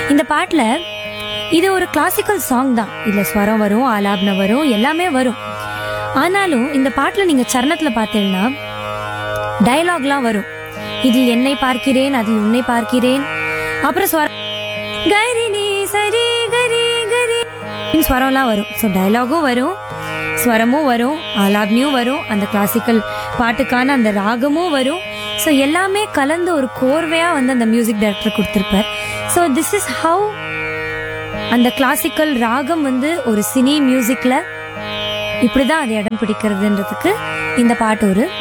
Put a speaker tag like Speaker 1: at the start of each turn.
Speaker 1: இந்த பாட்டில் இது ஒரு கிளாசிக்கல் சாங் தான் இதில் ஸ்வரம் வரும் ஆலாப்ன வரும் எல்லாமே வரும் ஆனாலும் இந்த பாட்டில் நீங்கள் சரணத்தில் பார்த்தீங்கன்னா டயலாக்லாம் வரும் இதில் என்னை பார்க்கிறேன் அதில் உன்னை பார்க்கிறேன் அப்புறம் ஸ்வரம் கரி நீ சரி கரி கரி அப்படின்னு ஸ்வரம்லாம் வரும் ஸோ டயலாகும் வரும் ஸ்வரமும் வரும் ஆலாப்னியும் வரும் அந்த கிளாசிக்கல் பாட்டுக்கான அந்த ராகமும் வரும் ஸோ எல்லாமே கலந்து ஒரு கோர்வையாக வந்து அந்த மியூசிக் டைரக்டர் கொடுத்துருப்பார் ஸோ திஸ் இஸ் ஹவு அந்த கிளாசிக்கல் ராகம் வந்து ஒரு சினி மியூசிக்கில் இப்படி தான் அது இடம் பிடிக்கிறதுன்றதுக்கு இந்த பாட்டு ஒரு